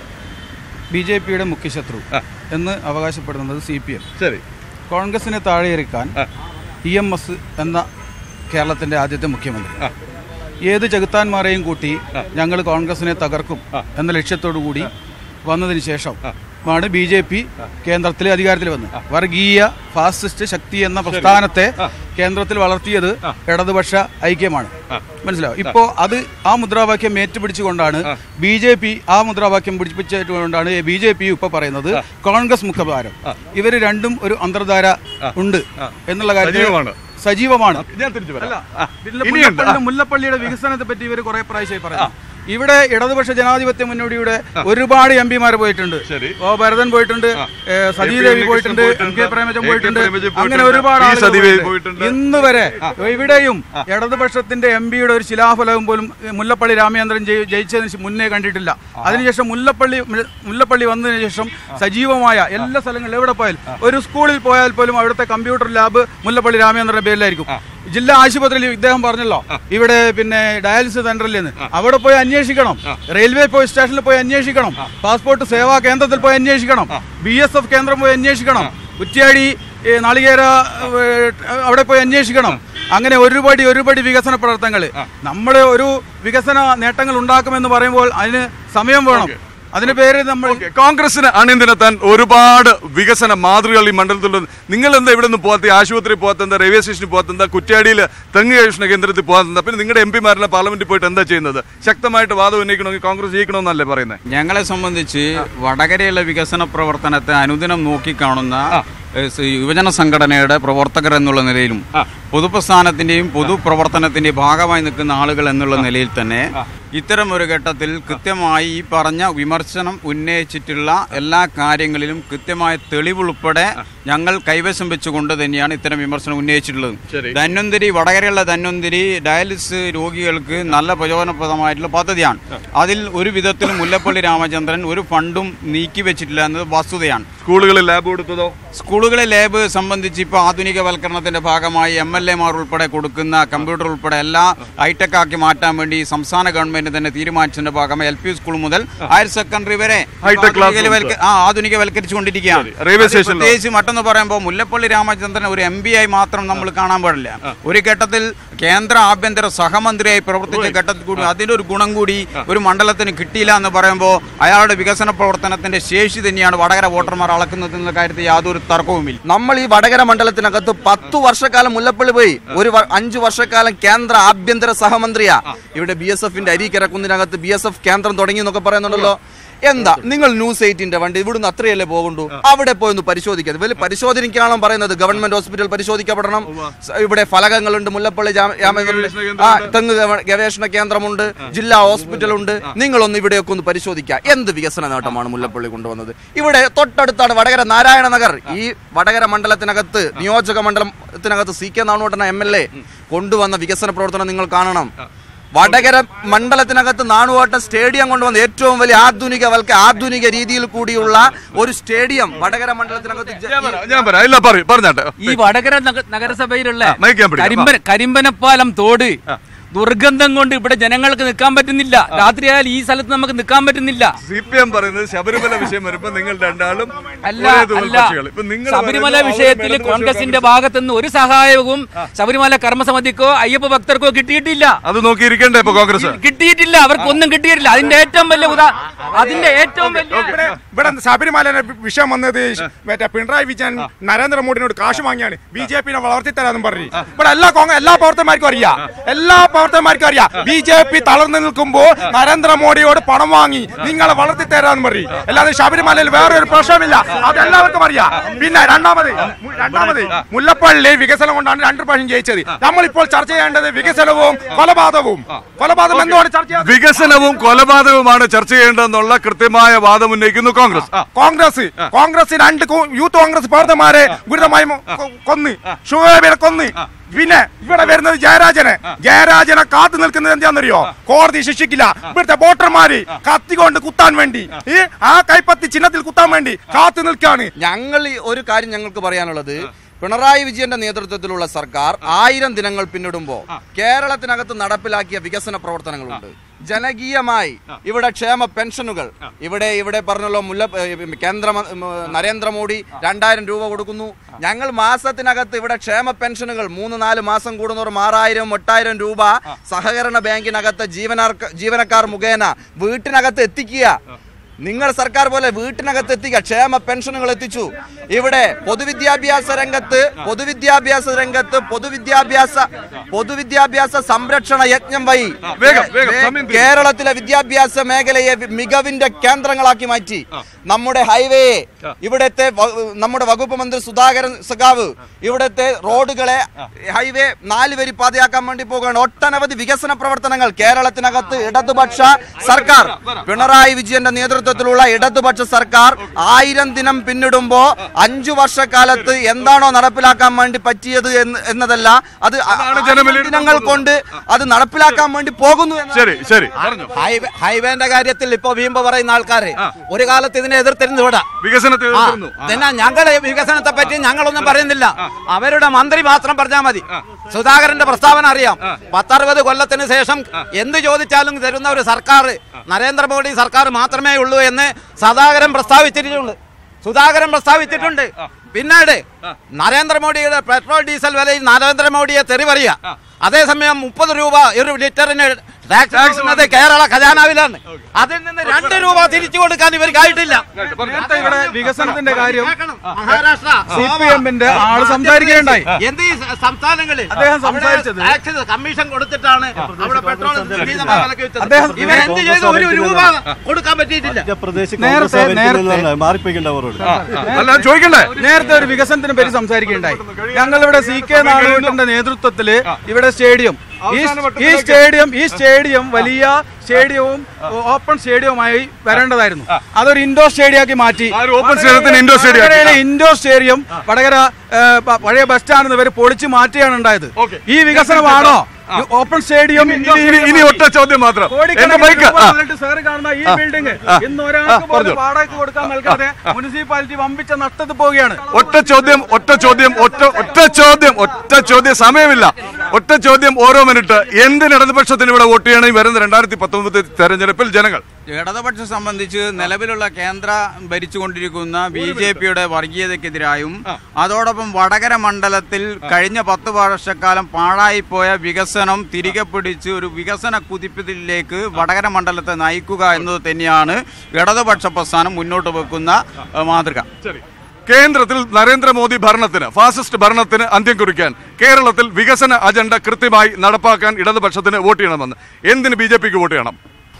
ബി ജെ പിയുടെ മുഖ്യശത്രു എന്ന് അവകാശപ്പെടുന്നത് സി പി എം ശരി കോൺഗ്രസിനെ താഴെയിറക്കാൻ ഇ എം എസ് എന്ന കേരളത്തിന്റെ ആദ്യത്തെ മുഖ്യമന്ത്രി ഏത് ചെകുത്താന്മാരെയും കൂട്ടി ഞങ്ങൾ കോൺഗ്രസിനെ തകർക്കും എന്ന ലക്ഷ്യത്തോടു കൂടി വന്നതിന് ശേഷം ആണ് ബി ജെ പി കേന്ദ്രത്തിലെ അധികാരത്തിൽ വന്നത് വർഗീയ ഫാസിസ്റ്റ് ശക്തി എന്ന പ്രസ്ഥാനത്തെ കേന്ദ്രത്തിൽ വളർത്തിയത് ഇടതുപക്ഷ ഐക്യമാണ് മനസ്സിലാവും ഇപ്പോ അത് ആ മുദ്രാവാക്യം ഏറ്റുപിടിച്ചുകൊണ്ടാണ് ബി ജെ പി ആ മുദ്രാവാക്യം പിടിപ്പിച്ചുകൊണ്ടാണ് ബി ജെ പി ഇപ്പൊ പറയുന്നത് കോൺഗ്രസ് മുഖഭാരം ഇവര് രണ്ടും ഒരു അന്തർധാര ഉണ്ട് എന്നുള്ള കാര്യത്തിൽ സജീവമാണ്. സജീവമാണ് ഞാൻ തിരിച്ചു വരാം. അല്ല ആ, ഇതിലെ ഇനിയുണ്ട്. മുല്ലപ്പള്ളി- മുല്ലപ്പള്ളിയുടെ വികസനത്തെ പറ്റി ഇവർ കുറെ പ്രാവശ്യമായി പറഞ്ഞു ഇവിടെ ഇടതുപക്ഷ ജനാധിപത്യ മുന്നോടിയുടെ ഒരുപാട് എം പിമാർ പോയിട്ടുണ്ട് ഓ ഭരതൻ പോയിട്ടുണ്ട് ഏ, സതീദേവി പോയിട്ടുണ്ട് എം കെ പ്രേമചന്ദ്രൻ പോയിട്ടുണ്ട് അങ്ങനെ ഒരുപാട് പി. ആളുകൾ സതീദേവി പോയിട്ടുണ്ട്. ഇന്ന് വരെ ഇവിടെയും ഇടതുപക്ഷത്തിന്റെ എം പിയുടെ ഒരു ശിലാഫലകം പോലും ഏ, മുല്ലപ്പള്ളി രാമചന്ദ്രൻ ജയി- ജയിച്ചതിന് ശേ- മുന്നേ കണ്ടിട്ടില്ല അതിനുശേഷം മുല്ലപ്പള്ളി മുല്ലപ്പള്ളി വന്നതിന് ശേഷം സജീവമായ എല്ലാ സ്ഥലങ്ങളിലും എവിടെ പോയാലും ഒരു സ്കൂളിൽ പോയാൽ പോലും അവിടുത്തെ കമ്പ്യൂട്ടർ ലാബ് മുല്ലപ്പള്ളി രാമചന്ദ്രന്റെ പേരിലായിരിക്കും ജില്ലാ ആശുപത്രിയിൽ ഇദ്ദേഹം പറഞ്ഞല്ലോ ഇവിടെ പിന്നെ ഡയാലിസിസ് സെന്ററിൽ നിന്ന് അവിടെ പോയി അന്വേഷിക്കണം റെയിൽവേ പോയി സ്റ്റേഷനിൽ പോയി അന്വേഷിക്കണം പാസ്പോർട്ട് സേവാ കേന്ദ്രത്തിൽ പോയി അന്വേഷിക്കണം ബി എസ് എഫ് കേന്ദ്രം പോയി അന്വേഷിക്കണം കുറ്റ്യാടി ഏ, നാളികേര ഏ, അവിടെ പോയി അന്വേഷിക്കണം അങ്ങനെ ഒരുപടി ഒരുപടി വികസന പ്രവർത്തനങ്ങൾ നമ്മൾ ഒരു വികസന നേട്ടങ്ങൾ ഉണ്ടാക്കുമെന്ന് പറയുമ്പോൾ അതിന് സമയം വേണം അതിന് പേര് നമ്മൾ കോൺഗ്രസിന് അണിനിരത്താൻ ഒരുപാട് വികസന മാതൃകകൾ ഈ മണ്ഡലത്തിലുണ്ട് നിങ്ങൾ എന്താ ഇവിടെ നിന്ന് പോകാത്ത ആശുപത്രി പോകാത്ത എന്താ റെയിൽവേ സ്റ്റേഷനിൽ പോകാത്ത എന്താ കുറ്റ്യാടിയിൽ തെങ്ങ് ഗവേഷണ കേന്ദ്രത്തിൽ പോകാത്ത എന്താ പിന്നെ നിങ്ങളുടെ എം പിമാരെല്ലാം പാർലമെന്റിൽ പോയിട്ട് എന്താ ചെയ്യുന്നത് ശക്തമായിട്ട് വാദം ഉന്നയിക്കണമെങ്കിൽ കോൺഗ്രസ് ജയിക്കണമെന്നല്ലേ പറയുന്നത് ഞങ്ങളെ സംബന്ധിച്ച് വടകരയിലെ വികസന പ്രവർത്തനത്തെ അനുദിനം നോക്കിക്കാണുന്ന ഏഹ്, സ- യുവജന സംഘടനയുടെ പ്രവർത്തകർ എന്നുള്ള നിലയിലും പൊതുപ്രസ്ഥാനത്തിന്റെയും പൊതുപ്രവർത്തനത്തിന്റെയും ഭാഗമായി നിൽക്കുന്ന ആളുകൾ എന്നുള്ള നിലയിൽ തന്നെ ഇത്തരം ഒരു ഘട്ടത്തിൽ കൃത്യമായി ഈ പറഞ്ഞ വിമർശനം ഉന്നയിച്ചിട്ടുള്ള എല്ലാ കാര്യങ്ങളിലും കൃത്യമായ തെളിവുൾപ്പെടെ ഞങ്ങൾ കൈവശം വെച്ചുകൊണ്ട് തന്നെയാണ് ഇത്തരം വിമർശനം ഉന്നയിച്ചിട്ടുള്ളത് ധന്വന്തിരി വടകരയുള്ള ധന്വന്തിരി ഡയാലിസിസ് രോഗികൾക്ക് നല്ല പ്രചോദനപ്രദമായിട്ടുള്ള പദ്ധതിയാണ് അതിൽ ഒരു വിധത്തിലും മുല്ലപ്പള്ളി രാമചന്ദ്രൻ ഒരു ഫണ്ടും നീക്കി വെച്ചിട്ടില്ല എന്നത് വസ്തുതയാണ് സ്കൂളുകളിൽ ലാബ് കൊടുത്തതോ സ്കൂളുകളിലെ ലാബ് സംബന്ധിച്ച് ഇപ്പോൾ ആധുനികവൽക്കരണത്തിന്റെ ഭാഗമായി എം എൽ എമാർ ഉൾപ്പെടെ കൊടുക്കുന്ന കമ്പ്യൂട്ടർ ഉൾപ്പെടെ എല്ലാം ഹൈടെക് ആക്കി മാറ്റാൻ വേണ്ടി സംസ്ഥാന ഗവൺമെന്റ് തന്നെ തീരുമാനിച്ചതിന്റെ ഭാഗമായി എൽ പി സ്കൂൾ മുതൽ ഹയർ സെക്കൻഡറി വരെ High-tech class ആധുനികവൽക്ക- ആ ആധുനികവൽക്കരിച്ചുകൊണ്ടിരിക്കുകയാണ് റെയിൽവേ അത് സ്റ്റേഷനിലോ? പ്രത്യേകിച്ച് മറ്റൊന്ന് പറയുമ്പോൾ മുല്ലപ്പള്ളി രാമചന്ദ്രൻ ഒരു എം പി ആയി മാത്രം നമ്മൾ കാണാൻ പാടില്ല ഒരു ഘട്ടത്തിൽ കേന്ദ്ര ആഭ്യന്തര സഹമന്ത്രിയായി പ്രവർത്തിച്ച ഘട്ടത്തിൽ കൂടി അതിന്റെ ഒരു ഗുണം കൂടി ഒരു മണ്ഡലത്തിന് കിട്ടിയില്ല എന്ന് പറയുമ്പോൾ അയാളുടെ വികസന പ്രവർത്തനത്തിന്റെ ശേഷി തന്നെയാണ് വടകര വോട്ടർമാർ അളക്കുന്നത് എന്ന കാര്യത്തിൽ യാതൊരു തർക്കവുമില്ല നമ്മൾ ഈ വടകര മണ്ഡലത്തിനകത്ത് പത്തു വർഷക്കാലം മുല്ലപ്പള്ളി പോയി ഒരു വ- അഞ്ചു വർഷക്കാലം കേന്ദ്ര ആഭ്യന്തര സഹമന്ത്രിയാ ഇവിടെ ബി എസ് എഫിന്റെ അരീക്കര കുന്നിനകത്ത് ബി എസ് എഫ് കേന്ദ്രം തുടങ്ങി എന്നൊക്കെ പറയുന്നുണ്ടല്ലോ എന്താ നിങ്ങൾ ന്യൂസ് എയ്റ്റിന്റെ വണ്ടി ഇവിടുന്ന് അത്രയല്ലേ പോകണ്ടു അവിടെ പോയി ഒന്ന് പരിശോധിക്കുക വലിയ പരിശോധനയ്ക്കാണോ പറയുന്നത് ഗവൺമെന്റ് ഹോസ്പിറ്റൽ പരിശോധിക്കപ്പെടണം സ- ഇവിടെ ഫലകങ്ങളുണ്ട് മുല്ലപ്പള്ളി ജാ- രാമചന്ദ്രൻ ആ തെങ്ങ് ഗവ- ഗവേഷണ കേന്ദ്രമുണ്ട് ജില്ലാ ഹോസ്പിറ്റലുണ്ട് നിങ്ങളൊന്ന് ഇവിടെയൊക്കെ ഒന്ന് പരിശോധിക്കുക എന്ത് വികസന നേട്ടമാണ് മുല്ലപ്പള്ളി കൊണ്ടുവന്നത് ഇവിടെ തൊട്ടടുത്താണ് വടകര നാരായണ നഗർ ഈ വടകര മണ്ഡലത്തിനകത്ത് നിയോജക മണ്ഡലത്തിനകത്ത് സി കെ നാണുവട്ടന എം എൽ എ കൊണ്ടുവന്ന വികസന പ്രവർത്തനം നിങ്ങൾ കാണണം വടകര മണ്ഡലത്തിനകത്ത് നാണുവാട്ട സ്റ്റേഡിയം കൊണ്ടുവന്ന ഏറ്റവും വലിയ ആധുനിക വൽക്ക ആധുനിക രീതിയിൽ കൂടിയുള്ള ഒരു സ്റ്റേഡിയം വടകര മണ്ഡലത്തിനകത്ത് ജ- ഞാൻ പറയാം ഇല്ല പറയും പറഞ്ഞാട്ടെ ഈ വടകര നഗ- നഗരസഭയിലുള്ള മൈക്ക് ഞാൻ പിടിക്കാം. കരിമ്പന കരിമ്പനപ്പാലം തോട് ദുർഗന്ധം കൊണ്ട് ഇവിടെ ജനങ്ങൾക്ക് നിൽക്കാൻ പറ്റുന്നില്ല രാത്രിയായാൽ ഈ സ്ഥലത്ത് നമുക്ക് നിൽക്കാൻ പറ്റുന്നില്ല സി പി എം പറയുന്നത് ശബരിമല വിഷയം വരുമ്പോ നിങ്ങൾ രണ്ടാളും അല്ല ഒരേ തൂവൽ അല്ല പക്ഷികൾ. ഇപ്പൊ നിങ്ങൾ ശബരിമല പറയുന്നത് വിഷയത്തിൽ അവിടെ കോൺഗ്രസിന്റെ ഭാഗത്തുനിന്ന് ഒരു സഹായവും ശബരിമല കർമ്മസമിതിക്കോ അയ്യപ്പ ഭക്തർക്കോ കിട്ടിയിട്ടില്ല അത് നോക്കിയിരിക്കണ്ടേ ഇപ്പൊ കോൺഗ്രസ് കിട്ടിയിട്ടില്ല അവർക്കൊന്നും കിട്ടിയിട്ടില്ല അതിന്റെ ഏറ്റവും വലിയ ഉദാ അതിന്റെ ഏറ്റവും വലിയ ഇവിടെ ശബരിമല വിഷയം വന്നത് മറ്റേ പിണറായി വിജയൻ നരേന്ദ്രമോദിനോട് കാശ് വാങ്ങിയാണ് ബി ജെ പിനെ വളർത്തി തരാന്നും പറഞ്ഞു ഇവിടെ എല്ലാ കോൺഗ്രസ് എല്ലാ പ്രവർത്തകന്മാർക്കും അറിയാം എല്ലാ പ്രവർത്തകന്മാർക്കും അറിയാം ബി ജെ പി തളർന്നു നിൽക്കുമ്പോൾ നരേന്ദ്രമോദിയോട് പണം വാങ്ങി നിങ്ങളെ വളർത്തി തരാന്ന് പറയും അല്ലാതെ ശബരിമലയിൽ വേറെ ഒരു പ്രശ്നമില്ല അത് എല്ലാവർക്കും അറിയാം പിന്നെ രണ്ടാമത് മു- രണ്ടാമത് മുല്ലപ്പള്ളി വികസനം കൊണ്ടാണ് രണ്ട് പ്രാവശ്യം ജയിച്ചത് നമ്മളിപ്പോൾ ചർച്ച ചെയ്യേണ്ടത് വികസനവും കൊലപാതകവും കൊലപാതകം എന്തുകൊണ്ട് ചർച്ച ചെയ്യാതെ വികസനവും കൊലപാതകവുമാണ് ചർച്ച ചെയ്യേണ്ടതെന്നുള്ള കൃത്യമായ വാദം ഉന്നയിക്കുന്നു കോൺഗ്രസ് ആ. കോൺഗ്രസ് കോൺഗ്രസ് രണ്ട് കോ- യൂത്ത് കോൺഗ്രസ് പ്രവർത്തകന്മാരെ ഗുരുതരമായി മൊ- കൊ- കൊന്ന് ഷുഹേബിനെ കൊന്ന് പിന്നെ ഇവിടെ വരുന്നത് ജയരാജനെ ജയരാജനെ കാത്തു നിൽക്കുന്നത് എന്താണെന്നറിയോ കോടതി ശിക്ഷിക്കില്ല ഇവിടുത്തെ വോട്ടർമാര് കത്തികൊണ്ട് കുത്താൻ വേണ്ടി ഈ ആ കൈപ്പത്തി ചിഹ്നത്തിൽ കുത്താൻ വേണ്ടി കാത്തു നിൽക്കാണ് ഞങ്ങൾ ഈ ഒരു കാര്യം ഞങ്ങൾക്ക് പറയാനുള്ളത് പിണറായി വിജയന്റെ നേതൃത്വത്തിലുള്ള സർക്കാർ ആയിരം ദിനങ്ങൾ പിന്നിടുമ്പോൾ കേരളത്തിനകത്ത് നടപ്പിലാക്കിയ വികസന പ്രവർത്തനങ്ങളുണ്ട് ജനകീയമായി ഇവിടെ ക്ഷേമ പെൻഷനുകൾ ഇവിടെ ഇവിടെ പറഞ്ഞല്ലോ മുല്ല ഏ, കേന്ദ്ര മ- ഉം, നരേന്ദ്രമോദി രണ്ടായിരം രൂപ കൊടുക്കുന്നു ഞങ്ങൾ മാസത്തിനകത്ത് ഇവിടെ ക്ഷേമ പെൻഷനുകൾ മൂന്ന് നാല് മാസം കൂടുന്നവർ ആറായിരം എട്ടായിരം രൂപ സഹകരണ ബാങ്കിനകത്ത് ജീവനാർ ജീവനക്കാർ മുഖേന വീട്ടിനകത്ത് എത്തിക്കുക നിങ്ങൾ സർക്കാർ പോലെ വീട്ടിനകത്ത് എത്തിക്കുക ക്ഷേമ പെൻഷനുകൾ എത്തിച്ചു ഇവിടെ പൊതുവിദ്യാഭ്യാസ രംഗത്ത് പൊതുവിദ്യാഭ്യാസ രംഗത്ത് പൊതുവിദ്യാഭ്യാസ പൊതുവിദ്യാഭ്യാസ സംരക്ഷണ യജ്ഞം വഴി വേഗം, വേഗം, സമയം തീരുന്നു. കേരളത്തിലെ വിദ്യാഭ്യാസ മേഖലയെ വി- മികവിന്റെ കേന്ദ്രങ്ങളാക്കി മാറ്റി നമ്മുടെ ഹൈവേ ഇവിടുത്തെ വ- നമ്മുടെ വകുപ്പ് മന്ത്രി സുധാകരൻ സഖാവ് ഇവിടുത്തെ റോഡുകളെ ഹൈവേ നാല് വരി പാതയാക്കാൻ വേണ്ടി പോകുകയാണ് ഒട്ടനവധി വികസന പ്രവർത്തനങ്ങൾ കേരളത്തിനകത്ത് ഇടതുപക്ഷ സർക്കാർ പിണറായി വിജയന്റെ നേതൃത്വത്തിലുള്ള ഇടതുപക്ഷ സർക്കാർ ആയിരം ദിനം പിന്നിടുമ്പോ അഞ്ചു വർഷക്കാലത്ത് എന്താണോ നടപ്പിലാക്കാൻ വേണ്ടി പറ്റിയത് എന്ന് എന്നതല്ല അത് അതാണ് ജനവിലയിരുത്തൽ ദിനങ്ങൾ കൊണ്ട് അത് നടപ്പിലാക്കാൻ വേണ്ടി പോകുന്നു എന്നാണ് ശരി ശരി പറഞ്ഞു ഹൈവേ ഹൈവേന്റെ കാര്യത്തിൽ ഇപ്പൊ വീമ്പ് പറയുന്ന ആൾക്കാര് ഒരു കാലത്ത് ഇതിനെ എതിർത്തിരുന്നു ഇവിടെ വികസനത്തെ ആ, എതിർത്തിരുന്നു. ആ. പിന്നെ ഞങ്ങള് വികസനത്തെ പറ്റി ഞങ്ങളൊന്നും പറയുന്നില്ല അവരുടെ മന്ത്രി മാത്രം പറഞ്ഞാൽ മതി സുധാകരന്റെ പ്രസ്താവന അറിയാം പത്തറുപത് കൊല്ലത്തിന് ശേഷം എന്ത് ചോദിച്ചാലും തരുന്ന ഒരു സർക്കാർ നരേന്ദ്രമോദി സർക്കാർ മാത്രമേ ഉള്ളൂ എന്ന് സുധാകരൻ പ്രസ്താവിച്ചിട്ടുണ്ട് സുധാകരൻ പ്രസ്താവിച്ചിട്ടുണ്ട് പിന്നീട് നരേന്ദ്രമോദിയുടെ പെട്രോൾ ഡീസൽ വിലയിൽ നരേന്ദ്രമോദിയെ തെറി പറയുക അതേസമയം മുപ്പത് രൂപ ഒരു ലിറ്ററിന് ടാക്സ് വാങ്ങുന്നത് കേരള ഖജാനാവിലാണ് അതിൽ നിന്ന് രണ്ട് രൂപ തിരിച്ചു കൊടുക്കാൻ ഇവർക്കായിട്ടില്ല നേരത്തെ ഇവിടെ വികസനത്തിന്റെ കാര്യം മഹാരാഷ്ട്ര സി പി എമ്മിന്റെ ആള് സംസാരിക്കുകയുണ്ടായി എന്ത് ഈ സ- സംസ്ഥാനങ്ങളിൽ അദ്ദേഹം അവിടെ സംസാരിച്ചത് ടാക്സ് കമ്മീഷൻ കൊടുത്തിട്ടാണ് അവിടെ പെട്രോൾ വിപരീതമായി വിലക്ക് വിറ്റത്. അദ്ദേഹം- ഇവർ എന്ത് ചെയ്തു ഒരു രൂപ കൊടുക്കാൻ പറ്റിയിട്ടില്ല മധ്യപ്രദേശ് നേരത്തെ- കോൺഗ്രസ് ഭരിക്കുന്നതെന്ന് നേരത്തെ- പറഞ്ഞാൽ മാറിപ്പോയിക്കണ്ട അവരോട് അല്ല ചോദിക്കണ്ടേ നേരത്തെ ഒരു വികസനത്തിനെ പറ്റി സംസാരിക്കുകയുണ്ടായി ഞങ്ങളിവിടെ സി കെ നാടുകെട്ടിന്റെ നേതൃത്വത്തില് ഇവിടെ സ്റ്റേഡിയം ഈ ഈ സ്റ്റേഡിയം ഈ സ്റ്റേഡിയം വലിയ സ്റ്റേഡിയവും ഓപ്പൺ സ്റ്റേഡിയവുമായി വരേണ്ടതായിരുന്നു അതൊരു ഇൻഡോർ സ്റ്റേഡിയമാക്കി മാറ്റി ആ ഒരു ഓപ്പൺ സ്റ്റേഡിയത്തിന് ഇൻഡോർ സ്റ്റേഡിയം ആക്കി. വടകരയിലെ ഇൻഡോർ സ്റ്റേഡിയം വടകര ഏ, പ- പഴയ ബസ് സ്റ്റാൻഡ് ഇവർ പൊളിച്ചു മാറ്റിയാണ് ഉണ്ടായത് ഈ വികസനമാണോ ഈ ഓപ്പൺ സ്റ്റേഡിയം ഇൻഡോർ ഇനി- ഇനി- ഇനി ഒറ്റ ചോദ്യം മാത്രം എന്റെ കോടിക്കണക്കിന് ബൈക്ക് രൂപ ആ. മുതലിട്ട് സാറ് കാണുന്ന ഈ ആ. ബിൽഡിംഗ് ആ. ഇന്ന് ആ, ഒരാൾക്ക് പോലും പറഞ്ഞോ. വാടകയ്ക്ക് കൊടുക്കാൻ നൽകാതെ മുനിസിപ്പാലിറ്റി വമ്പിച്ച നഷ്ടത്തിൽ പോവുകയാണ് ഒറ്റ ചോദ്യം ഒറ്റ ചോദ്യം ഒറ്റ ഒറ്റ ചോദ്യം ഒറ്റ ചോദ്യം സമയമില്ല ഒറ്റ ചോദ്യം ഓരോ മിനിറ്റ് എന്തിന് ഇടതുപക്ഷത്തിന് ഇവിടെ വോട്ട് ചെയ്യണം ഈ വരുന്ന രണ്ടായിരത്തി പത്തൊമ്പത് തെരഞ്ഞെടുപ്പിൽ ജനങ്ങൾ ഇടതുപക്ഷം സംബന്ധിച്ച് നിലവിലുള്ള കേന്ദ്ര ഭരിച്ചുകൊണ്ടിരിക്കുന്ന ബി ജെ പിയുടെ വർഗീയതയ്ക്കെതിരായും അതോടൊപ്പം വടകര മണ്ഡലത്തിൽ കഴിഞ്ഞ പത്ത് വർഷക്കാലം പാഴായിപ്പോയ വികസനം തിരികെ പിടിച്ച് ഒരു വികസന കുതിപ്പിലേക്ക് വടകര മണ്ഡലത്തെ നയിക്കുക എന്നത് തന്നെയാണ് ഇടതുപക്ഷ പ്രസ്ഥാനം മുന്നോട്ട് വെക്കുന്ന ഏഹ്, മാതൃക കേന്ദ്രത്തിൽ നരേന്ദ്രമോദി ഭരണത്തിന് ഫാസിസ്റ്റ് ഭരണത്തിന് അന്ത്യം കുറിക്കാൻ കേരളത്തിൽ വികസന അജണ്ട കൃത്യമായി നടപ്പാക്കാൻ ഇടതുപക്ഷത്തിന് വോട്ട് ചെയ്യണമെന്ന് എന്തിന് ബി ജെ പിക്ക് വോട്ട് ചെയ്യണം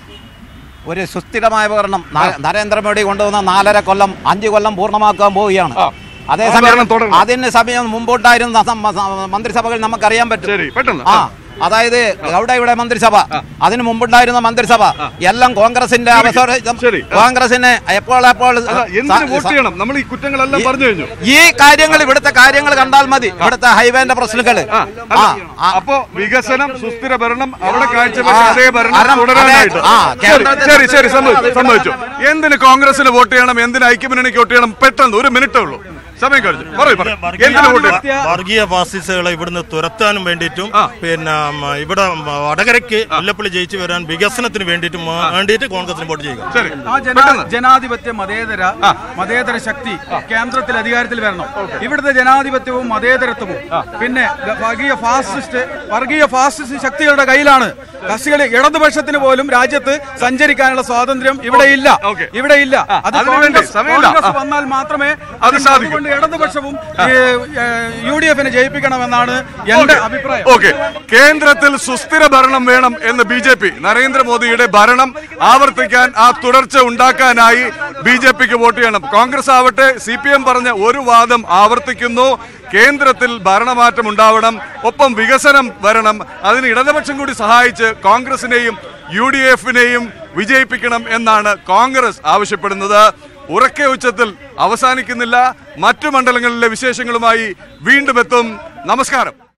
ഒരു സുസ്ഥിരമായ ഭരണം ന- നരേന്ദ്രമോദി കൊണ്ടുവന്ന നാലര കൊല്ലം അഞ്ച് കൊല്ലം പൂർണ്ണമാക്കാൻ പോവുകയാണ് ആ അതേസമയം ഭരണം തുടരണം. അതിന് സമയം മുമ്പുണ്ടായിരുന്ന സം- സം- മന്ത്രിസഭകൾ നമുക്കറിയാൻ പറ്റും ശരി പെട്ടെന്ന് ആ അതായത് ഗൗഡയുടെ മന്ത്രിസഭ അതിന് മുമ്പുണ്ടായിരുന്ന മന്ത്രിസഭ എല്ലാം കോൺഗ്രസിന്റെ അവസരം ശരി. കോൺഗ്രസിന് എപ്പോൾ എപ്പോൾ അല്ല എന്തിന് വോട്ട് ചെയ്യണം നമ്മൾ ഈ കുറ്റങ്ങളെല്ലാം പറഞ്ഞു കഴിഞ്ഞു ഈ കാര്യങ്ങൾ ഇവിടുത്തെ കാര്യങ്ങൾ കണ്ടാൽ മതി ഇവിടുത്തെ ഹൈവേന്റെ പ്രശ്നങ്ങൾ ആ, അല്ല, അപ്പോ വികസനം സുസ്ഥിര ഭരണം അവിടെ കാഴ്ചവെച്ച ആ, അതേ ഭരണം കാരണം തുടരാനായിട്ട് ആ, ശരി, കേന്ദ്രത്തിൽ- ശരി ശരി സംഭവിച്ചു സംഭവിച്ചു എന്തിന് കോൺഗ്രസിന് വോട്ട് ചെയ്യണം എന്തിന് ഐക്യമുന്നണിക്ക് വോട്ട് ചെയ്യണം പെട്ടെന്ന് ഒരു മിനിറ്റേ ഉള്ളൂ സമയം കഴിഞ്ഞു പറയൂ പറയൂ എന്തിന് വോട്ട് ചെയ്യണം വർഗീയ ഫാസിസ്റ്റുകളെ ഇവിടുന്ന് തുരത്താനും വേണ്ടിയിട്ടും പിന്നെ ഉം, ഇവിടെ വടകരയ്ക്ക് മുല്ലപ്പള്ളി ജയിച്ചു വരാൻ വികസനത്തിന് വേണ്ടിയിട്ടും ആ, വേണ്ടിയിട്ട് കോൺഗ്രസിന് വോട്ട് ചെയ്യുക ശരി ആ ജനാ- ജനാധിപത്യ മതേതര മതേതര ശക്തി കേന്ദ്രത്തിൽ അധികാരത്തിൽ വരണം ഇവിടുത്തെ ജനാധിപത്യവും മതേതരത്വവും പിന്നെ ഗ- വർഗീയ ഫാസിസ്റ്റ് വർഗീയ ഫാസിസ്റ്റ് ശക്തികളുടെ കയ്യിലാണ് കക്ഷികൾ ഇടതുപക്ഷത്തിന് പോലും രാജ്യത്ത് സഞ്ചരിക്കാനുള്ള സ്വാതന്ത്ര്യം ഇവിടെ ഇല്ല ഓക്കേ. ഇവിടെ ഇല്ല അത് അതിനു വേണ്ടി കോൺഗ്രസ് സമയമില്ല. കോൺഗ്രസ് വന്നാൽ മാത്രമേ അത് അതിന് സാധിക്കൂ. അതുകൊണ്ട് ഇടതുപക്ഷവും യു ഡി എഫിനെ ജയിപ്പിക്കണമെന്നാണ് എന്റെ അഭിപ്രായം ഓക്കെ കേന്ദ്രത്തിൽ സുസ്ഥിര ഭരണം വേണം എന്ന് ബി ജെ പി നരേന്ദ്രമോദിയുടെ ഭരണം ആവർത്തിക്കാൻ ആ തുടർച്ച ഉണ്ടാക്കാനായി ബി ജെ പിക്ക് വോട്ട് ചെയ്യണം കോൺഗ്രസ് ആവട്ടെ സി പി എം പറഞ്ഞ ഒരു വാദം ആവർത്തിക്കുന്നു കേന്ദ്രത്തിൽ ഭരണമാറ്റം ഉണ്ടാവണം ഒപ്പം വികസനം വരണം അതിന് ഇടതുപക്ഷം കൂടി സഹായിച്ച് കോൺഗ്രസിനെയും യു ഡി എഫിനെയും വിജയിപ്പിക്കണം എന്നാണ് കോൺഗ്രസ് ആവശ്യപ്പെടുന്നത് ഉറക്കെ ഉച്ചത്തിൽ അവസാനിക്കുന്നില്ല മറ്റു മണ്ഡലങ്ങളിലെ വിശേഷങ്ങളുമായി വീണ്ടും എത്തും നമസ്കാരം